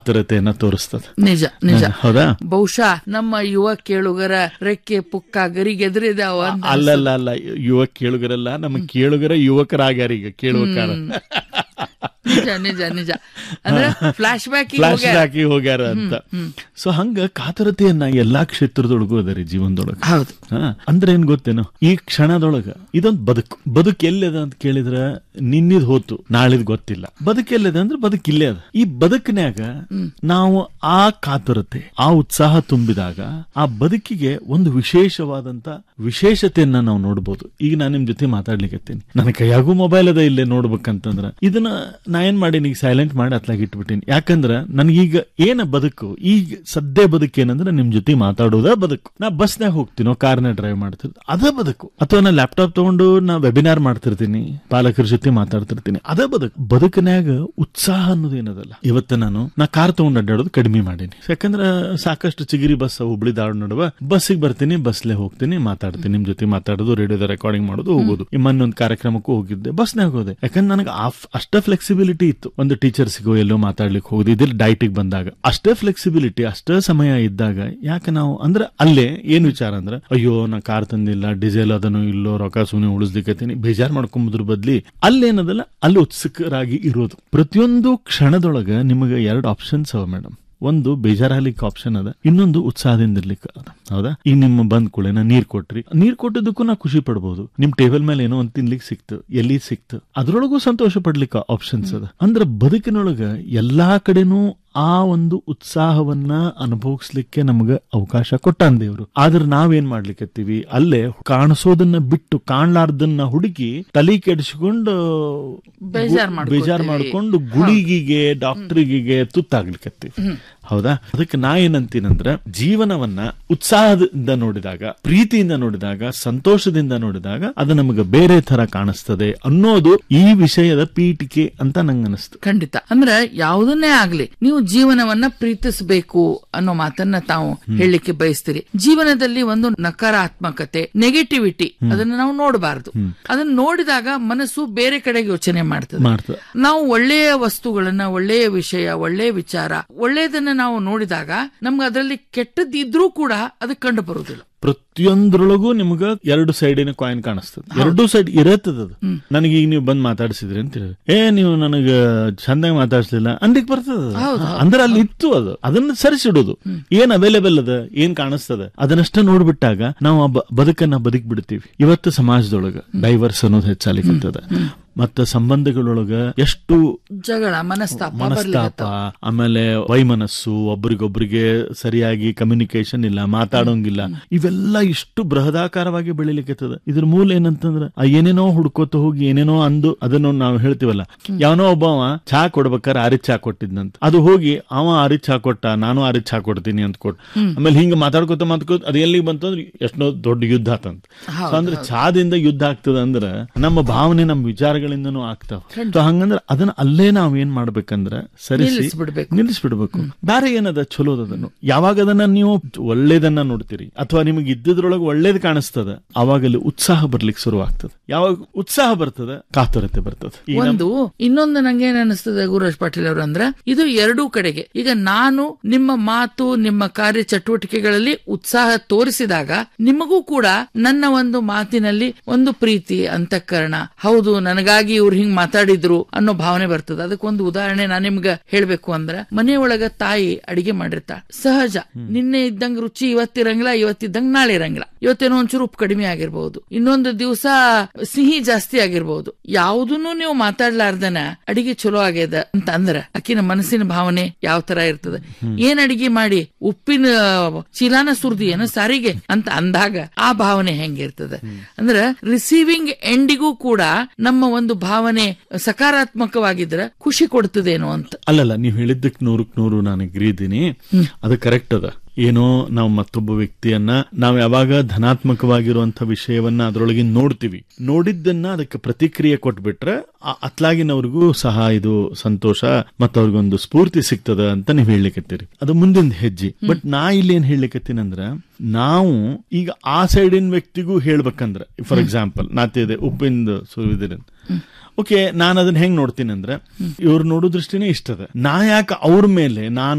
ಕಾತರತೆಯನ್ನ ತೋರಿಸ್ತದೆ ನಿಜ ನಿಜ ಹೌದಾ ಬಹುಶಃ ನಮ್ಮ ಯುವ ಕೇಳುಗರ ರೆಕ್ಕೆ ಪುಕ್ಕ ಗರಿಗೆದರಿದಾವ ಅಂತ ಅಲ್ಲಲ್ಲ ಅಲ್ಲ ಯುವ ಕೇಳುಗರಲ್ಲ ನಮ್ಮ ಕೇಳುಗರ ಯುವಕರಾಗ್ಯಾರ ಈಗ ಕೇಳುವಕಾರ ನಿಜ ನಿಜ ನಿಜ ಅಂದ್ರೆ ಫ್ಲಾಶ್ ಬ್ಯಾಕ್ ಫ್ಲಾಶ್ ಹಾಕಿ ಹೋಗ್ಯಾರ ಅಂತ ಸೊ ಹಂಗ ಕಾತರತೆಯನ್ನ ಎಲ್ಲಾ ಕ್ಷೇತ್ರದೊಳಗೂ ಅದ ರೀ ಜೀವನದೊಳಗ ಹೌದು ಹಾ, ಅಂದ್ರೆ ಏನ್ ಗೊತ್ತೇನು ಈ ಕ್ಷಣದೊಳಗ ಇದೊಂದ್ ಬದುಕು ಬದುಕು ಎಲ್ಲಿದೆ ಅಂತ ಕೇಳಿದ್ರ ನಿನ್ನಿದ್ ಹೋತು ನಾಳಿದ್ ಗೊತ್ತಿಲ್ಲ ಬದುಕು ಎಲ್ಲಿದೆ ಅಂದ್ರೆ ಬದುಕು ಇಲ್ಲೇ ಅದ ಈ ಬದುಕಿನ್ಯಾಗ ನಾವು ಆ ಕಾತುರತೆ ಆ ಉತ್ಸಾಹ ತುಂಬಿದಾಗ ಆ ಬದುಕಿಗೆ ಒಂದು ವಿಶೇಷವಾದಂತ ವಿಶೇಷತೆಯನ್ನ ನಾವು ನೋಡ್ಬೋದು ಈಗ ನಾನು ನಿಮ್ ಜೊತೆ ಮಾತಾಡ್ಲಿಕ್ಕತ್ತೀನಿ ನನ್ನ ಕೈಯಾಗೂ ಮೊಬೈಲ್ ಅದ ಇಲ್ಲೇ ನೋಡ್ಬೇಕಂತಂದ್ರ ಇದನ್ನ ನಾ ಏನ್ ಮಾಡೀನಿ ಈಗ ಸೈಲೆಂಟ್ ಮಾಡಿ ಅತ್ಲಾಗ ಇಟ್ಬಿಟ್ಟಿನಿ ಯಾಕಂದ್ರ ನನಗೀಗ ಏನ ಬದುಕು ಈಗ ಸದ್ಯ ಬದುಕು ಏನಂದ್ರೆ ನಿಮ್ ಜೊತೆ ಮಾತಾಡೋದ ಬದುಕು ನಾ ಬಸ್ನಾಗ ಹೋಗ್ತೀನೋ ಕಾರ್ನ ಡ್ರೈವ್ ಮಾಡ್ತಿರ್ತೀನಿ ಅದ ಬದುಕು ಅಥವಾ ನಾ ಲ್ಯಾಪ್ಟಾಪ್ ತಗೊಂಡು ನಾ ವೆಬಿನಾರ್ ಮಾಡ್ತಿರ್ತೀನಿ ಪಾಲಕರ ಜೊತೆ ಮಾತಾಡ್ತಿರ್ತೀನಿ ಅದ ಬದುಕು ಬದುಕಿನ್ಯಾಗ ಉತ್ಸಾಹ ಅನ್ನೋದು ಏನದಲ್ಲ ಇವತ್ತು ನಾನು ನಾ ಕಾರ್ ತಗೊಂಡು ಅಡ್ಡಾಡೋದು ಕಡಿಮೆ ಮಾಡೀನಿ ಯಾಕಂದ್ರ ಸಾಕಷ್ಟು ಚಿಗಿರಿ ಬಸ್ ಹುಬ್ಳಿ ದಾಡ್ ನಡುವ ಬಸ್ಸಿಗೆ ಬರ್ತೀನಿ ಬಸ್ಲೆ ಹೋಗ್ತೀನಿ ಮಾತಾಡ್ತೀನಿ ನಿಮ್ ಜೊತೆ ಮಾತಾಡೋದು ರೇಡಿಯೋದ ರೆಕಾರ್ಡಿಂಗ್ ಮಾಡೋದು ಹೋಗೋದು ಈ ಮೊನ್ನೆ ಒಂದು ಕಾರ್ಯಕ್ರಮಕ್ಕೂ ಹೋಗಿದ್ದೆ ಬಸ್ನಾಗ ಹೋದೆ ಯಾಕಂದ್ರೆ ನನಗೆ ಅಷ್ಟ ಫ್ಲೆಕ್ಸಿಬಿಲಿಟಿ ಇತ್ತು ಒಂದು ಟೀಚರ್ ಸಿಗೋ ಎಲ್ಲೋ ಮಾತಾಡ್ಲಿಕ್ಕೆ ಹೋಗುದು ಇದ್ರ ಡೈಟಿಗೆ ಬಂದಾಗ ಅಷ್ಟೇ ಫ್ಲೆಕ್ಸಿಬಿಲಿಟಿ ಅಷ್ಟೇ ಸಮಯ ಇದ್ದಾಗ ಯಾಕೆ ನಾವು ಅಂದ್ರೆ ಅಲ್ಲೇ ಏನ್ ವಿಚಾರ ಅಂದ್ರೆ ಅಯ್ಯೋ ನಾ ಕಾರ್ ತಂದಿಲ್ಲ ಡೀಸೆಲ್ ಅದನ್ನು ಇಲ್ಲೋ ರೊಕ್ಕ ಸುಮ್ಮನೆ ಉಳಿಸ್ಲಿಕ್ಕತ್ತೀನಿ ಬೇಜಾರ್ ಮಾಡ್ಕೊಂಬುದ್ರ ಬದ್ಲಿ ಅಲ್ಲೇನದಲ್ಲ ಅಲ್ಲಿ ಉತ್ಸುಕರಾಗಿ ಇರೋದು ಪ್ರತಿಯೊಂದು ಕ್ಷಣದೊಳಗ ನಿಮಗೆ ಎರಡು ಆಪ್ಷನ್ಸ್ ಅವ ಮೇಡಮ್ ಒಂದು ಬೇಜಾರಾಗ್ಲಿಕ್ಕೆ ಆಪ್ಷನ್ ಅದ ಇನ್ನೊಂದು ಉತ್ಸಾಹದಿಂದ ಇರ್ಲಿಕ್ಕೆ ಅದ ಹೌದಾ ಈಗ ನಿಮ್ಮ ಬಂದ್ ಕೂಡಲೇ ನೀರ್ ಕೊಟ್ರಿ ನೀರ್ ಕೊಟ್ಟಿದ್ದಕ್ಕೂ ನಾ ಖುಷಿ ಪಡ್ಬೋದು ನಿಮ್ ಟೇಬಲ್ ಮೇಲೆ ಏನೋ ಒಂದ್ ತಿನ್ಲಿಕ್ಕೆ ಸಿಕ್ತು ಎಲ್ಲಿ ಸಿಕ್ತು ಅದ್ರೊಳಗೂ ಸಂತೋಷ ಪಡ್ಲಿಕ್ಕೆ ಆಪ್ಷನ್ಸ್ ಅದ ಅಂದ್ರ ಬದುಕಿನೊಳಗ ಎಲ್ಲಾ ಕಡೆನೂ ಆ ಒಂದು ಉತ್ಸಾಹವನ್ನ ಅನುಭವಿಸ್ಲಿಕ್ಕೆ ನಮಗ ಅವಕಾಶ ಕೊಟ್ಟಾನ್ ದೇವ್ರು ಆದ್ರೆ ನಾವೇನ್ ಮಾಡ್ಲಿಕ್ಕತ್ತೀವಿ ಅಲ್ಲೇ ಕಾಣಿಸೋದನ್ನ ಬಿಟ್ಟು ಕಾಣ್ಲಾರ್ದನ್ನ ಹುಡುಕಿ ತಲೆ ಕೆಡಿಸ್ಕೊಂಡು ಬೇಜಾರ್ ಮಾಡ್ಕೊತೀವಿ. ಬೇಜಾರ್ ಮಾಡ್ಕೊಂಡು ಗುಳಿಗಿಗೆ ಡಾಕ್ಟರ್ಗಿಗೆ ತುತ್ತಾಗ್ಲಿಕ್ಕತ್ತೀವಿ ಹೌದಾ ಅದಕ್ಕೆ ನಾ ಏನಂತೀನಂದ್ರ ಜೀವನವನ್ನ ಉತ್ಸಾಹದಿಂದ ನೋಡಿದಾಗ ಪ್ರೀತಿಯಿಂದ ನೋಡಿದಾಗ ಸಂತೋಷದಿಂದ ನೋಡಿದಾಗ ಅದು ನಮಗೆ ಬೇರೆ ತರ ಕಾಣಿಸ್ತದೆ ಅನ್ನೋದು ಈ ವಿಷಯದ ಪೀಠಿಕೆ ಅಂತ ನಂಗೆ ಅನಿಸ್ತು ಖಂಡಿತ ಅಂದ್ರೆ ಯಾವುದನ್ನೇ ಆಗ್ಲಿ ನೀವು ಜೀವನವನ್ನ ಪ್ರೀತಿಸಬೇಕು ಅನ್ನೋ ಮಾತನ್ನ ತಾವು ಹೇಳಲಿಕ್ಕೆ ಬಯಸ್ತೀರಿ ಜೀವನದಲ್ಲಿ ಒಂದು ನಕಾರಾತ್ಮಕತೆ ನೆಗೆಟಿವಿಟಿ ಅದನ್ನ ನಾವು ನೋಡಬಾರದು ಅದನ್ನ ನೋಡಿದಾಗ ಮನಸ್ಸು ಬೇರೆ ಕಡೆಗೆ ಯೋಚನೆ ಮಾಡ್ತದೆ ಮಾಡ್ತದೆ ನಾವು ಒಳ್ಳೆಯ ವಸ್ತುಗಳನ್ನ ಒಳ್ಳೆಯ ವಿಷಯ ಒಳ್ಳೆಯ ವಿಚಾರ ಒಳ್ಳೆಯದನ್ನ ನಾವು ನೋಡಿದಾಗ ನಮ್ಗೆ ಅದರಲ್ಲಿ ಕೆಟ್ಟದ್ದಿದ್ರೂ ಕೂಡ ಅದು ಕಂಡು ಬರುವುದಿಲ್ಲ ಪ್ರತಿಯೊಂದ್ರೊಳಗೂ ನಿಮ್ಗ ಎರಡು ಸೈಡಿನ ಕಾಯಿನ್ ಕಾಣಿಸ್ತದೆ ಎರಡು ಸೈಡ್ ಇರತ್ತದ ಅದು ನನಗೆ ಈಗ ನೀವು ಬಂದ್ ಮಾತಾಡಿಸಿದ್ರಿ ಅಂತ ಹೇಳಿ ಏ ನೀವು ನನಗ ಚಂದಾಗಿ ಮಾತಾಡ್ಸ್ಲಿಲ್ಲ ಅಂದಿಕ್ ಬರ್ತದ ಅದು. ಅಂದ್ರೆ ಅಲ್ಲಿ ಇತ್ತು ಅದು ಅದನ್ನ ಸರಿಸಿಡೋದು ಏನ್ ಅವೈಲೇಬಲ್ ಅದ ಏನ್ ಕಾಣಿಸ್ತದ ಅದನ್ನಷ್ಟ ನೋಡ್ಬಿಟ್ಟಾಗ ನಾವು ಆ ಬ- ಬದುಕನ್ನ ಬದುಕ್ ಬಿಡ್ತೀವಿ ಇವತ್ತು ಸಮಾಜದೊಳಗ ಡೈವರ್ಸ್ ಅನ್ನೋದು ಹೆಚ್ಚಾಲಿಕ್ಕತ್ತದ ಮತ್ತ ಸಂಬಂಧಗಳೊಳಗ ಎಷ್ಟು ಜಗಳ ಮನಸ್ತಾಪ ಮನಸ್ತಾಪ ಬರ್ಲಿಕತ್ತಾವ. ಆಮೇಲೆ ವೈಮನಸ್ಸು ಒಬ್ರಿಗೊಬ್ರಿಗೆ ಸರಿಯಾಗಿ ಕಮ್ಯುನಿಕೇಶನ್ ಇಲ್ಲ ಮಾತಾಡೋಂಗಿಲ್ಲ ಇವೆಲ್ಲ ಇಷ್ಟು ಬೃಹದಾಕಾರವಾಗಿ ಬೆಳಿಲಿಕ್ಕೆ ಇದ್ರ ಮೂಲ ಏನಂತಂದ್ರ ಆ ಏನೇನೋ ಹುಡ್ಕೋತ ಹೋಗಿ ಏನೇನೋ ಅಂದು ಅದನ್ನು ನಾವು ಹೇಳ್ತೀವಲ್ಲ ಯಾವನೋ ಒಬ್ಬವ ಚಹಾ ಕೊಡ್ಬೇಕಾದ್ರೆ ಆರಿ ಚಹಾ ಕೊಟ್ಟಿದ್ನಂತ ಅದು ಹೋಗಿ ಅವ ಆರಿ ಚಹಾ ಕೊಟ್ಟ ನಾನು ಆರಿ ಚಹಾ ಕೊಡ್ತೀನಿ ಅಂತ ಕೊಟ್ಟು ಆಮೇಲೆ ಹಿಂಗ ಮಾತಾಡ್ಕೋತ ಮಾತಾಡ್ಕೋತ ಅದು ಎಲ್ಲಿಗೆ ಬಂತು ಅಂದ್ರೆ ಎಷ್ಟೋ ದೊಡ್ಡ ಯುದ್ಧ ಆತಂತ So ಅಂದ್ರೆ ಚಹಾದಿಂದ ಯುದ್ಧ ಆಗ್ತದ ಅಂದ್ರ ನಮ್ಮ ಭಾವನೆ ನಮ್ಮ ವಿಚಾರಗಳಿಂದನೂ ಆಗ್ತಾವ ಸೊ ಹಂಗಂದ್ರ ಅದನ್ನ ಅಲ್ಲೇ ನಾವ್ ಏನ್ ಮಾಡ್ಬೇಕಂದ್ರ ಸರಿಸಿ ನಿಲ್ಲಿಸ್ಬಿಡ್ಬೇಕು. ನಿಲ್ಲಿಸ್ಬಿಡ್ಬೇಕು ಬೇರೆ ಏನದ ಚಲೋದ ಅದನ್ನು ಯಾವಾಗ ಅದನ್ನ ನೀವು ಒಳ್ಳೇದನ್ನ ನೋಡ್ತೀರಿ ಅಥವಾ ನಿಮಗೆ ಇದ್ದದ್ರೊಳಗೆ ಒಳ್ಳೇದ್ ಕಾಣಿಸ್ತದ ಅವಾಗ ಅಲ್ಲಿ ಉತ್ಸಾಹ ಬರ್ಲಿಕ್ಕೆ ಶುರು ಆಗ್ತದೆ ಯಾವಾಗ ಉತ್ಸಾಹ ಬರ್ತದ ಕಾತುರತೆ ಬರ್ತದೆ ಈಗ ನಮ್- ಒಂದು ಇನ್ನೊಂದು ನಂಗೆ ಏನ್ ಅನಿಸ್ತದೆ ಗುರುರಾಜ್ ಪಾಟೀಲ್ ಅವರು ಅಂದ್ರೆ ಇದು ಎರಡೂ ಕಡೆಗೆ ಈಗ ನಾನು ನಿಮ್ಮ ಮಾತು ನಿಮ್ಮ ಕಾರ್ಯ ಚಟುವಟಿಕೆಗಳಲ್ಲಿ ಉತ್ಸಾಹ ತೋರಿಸಿದಾಗ ನಿಮಗೂ ಕೂಡ ನನ್ನ ಒಂದು ಮಾತಿನಲ್ಲಿ ಒಂದು ಪ್ರೀತಿ ಅಂತಃಕರಣ ಹೌದು ನನಗಾಗಿ ಇವ್ರು ಹಿಂಗ್ ಮಾತಾಡಿದ್ರು ಅನ್ನೋ ಭಾವನೆ ಬರ್ತದೆ ಅದಕ್ಕೊಂದು ಉದಾಹರಣೆ ನಾನು ನಿಮ್ಗೆ ಹೇಳ್ಬೇಕು ಅಂದ್ರೆ ಮನೆಯೊಳಗ ತಾಯಿ ಅಡಿಗೆ ಮಾಡಿರ್ತಾಳ ಸಹಜ ನಿನ್ನೆ ಇದ್ದಂಗ ರುಚಿ ಇವತ್ತಿರಂಗಿಲ್ಲ ಇವತ್ತಿದ್ದಂಗ ನಾಳೆ ಇರಂಗಿಲ್ಲ ಇವತ್ತೇನೋ ಒಂಚೂರು ಉಪ್ಪು ಕಡಿಮೆ ಆಗಿರ್ಬಹುದು ಇನ್ನೊಂದು ದಿವಸ ಸಿಹಿ ಜಾಸ್ತಿ ಆಗಿರ್ಬಹುದು ಯಾವುದನ್ನು ನೀವು ಮಾತಾಡ್ಲಾರ್ದನ ಅಡಿಗೆ ಚಲೋ ಆಗ್ಯದ ಅಂತ ಅಂದ್ರ ಆಕಿನ ಮನಸ್ಸಿನ ಭಾವನೆ ಯಾವ ತರ ಇರ್ತದೆ ಏನ್ ಅಡಿಗೆ ಮಾಡಿ ಉಪ್ಪಿನ ಚೀಲಾನ ಸುರ್ದಿ ಏನೋ ಸಾರಿಗೆ ಅಂತ ಅಂದಾಗ ಆ ಭಾವನೆ ಹೆಂಗಿರ್ತದೆ ಅಂದ್ರ ರಿಸೀವಿಂಗ್ ಎಂಡಿಗೂ ಕೂಡ ನಮ್ಮ ಒಂದು ಭಾವನೆ ಸಕಾರಾತ್ಮಕವಾಗಿದ್ರೆ ಖುಷಿ ಕೊಡ್ತದೇನೋ ಅಂತ ಅಲ್ಲಲ್ಲ ನೀವು ಹೇಳಿದ್ದಕ್ಕೆ ನೂರಕ್ ನೂರು ನಾನು ಅಗ್ರಿ ಇದ್ದೀನಿ ಅದು ಕರೆಕ್ಟ್ ಅದ ಏನೋ ನಾವು ಮತ್ತೊಬ್ಬ ವ್ಯಕ್ತಿಯನ್ನ ನಾವು ಯಾವಾಗ ಧನಾತ್ಮಕವಾಗಿರುವಂತ ವಿಷಯವನ್ನ ಅದರೊಳಗೆ ನೋಡ್ತೀವಿ ನೋಡಿದ್ದನ್ನ ಅದಕ್ಕೆ ಪ್ರತಿಕ್ರಿಯೆ ಕೊಟ್ಬಿಟ್ರೆ ಆ ಅತ್ಲಾಗಿನವ್ರಿಗೂ ಸಹ ಇದು ಸಂತೋಷ ಮತ್ತು ಅವ್ರಿಗೊಂದು ಸ್ಫೂರ್ತಿ ಸಿಗ್ತದ ಅಂತ ನೀವು ಹೇಳಲಿಕ್ಕತ್ತೀರಿ ಅದು ಮುಂದಿನ ಹೆಜ್ಜೆ ಬಟ್ ನಾ ಇಲ್ಲಿ ಏನ್ ಹೇಳಲಿಕ್ಕತ್ತೀನಂದ್ರ ನಾವು ಈಗ ಆ ಸೈಡಿನ ವ್ಯಕ್ತಿಗೂ ಹೇಳ್ಬೇಕಂದ್ರ ಫಾರ್ ಎಕ್ಸಾಂಪಲ್ ನಾತಿದೆ ಉಪ್ಪಿಂದ ಸುರಿದಿರ ಓಕೆ ನಾನು ಅದನ್ನ ಹೆಂಗ್ ನೋಡ್ತೀನಿ ಅಂದ್ರೆ ಇವ್ರು ನೋಡೋ ದೃಷ್ಟಿನೇ ಇಷ್ಟದ ನಾ ಯಾಕೆ ಅವ್ರ ಮೇಲೆ ನಾನು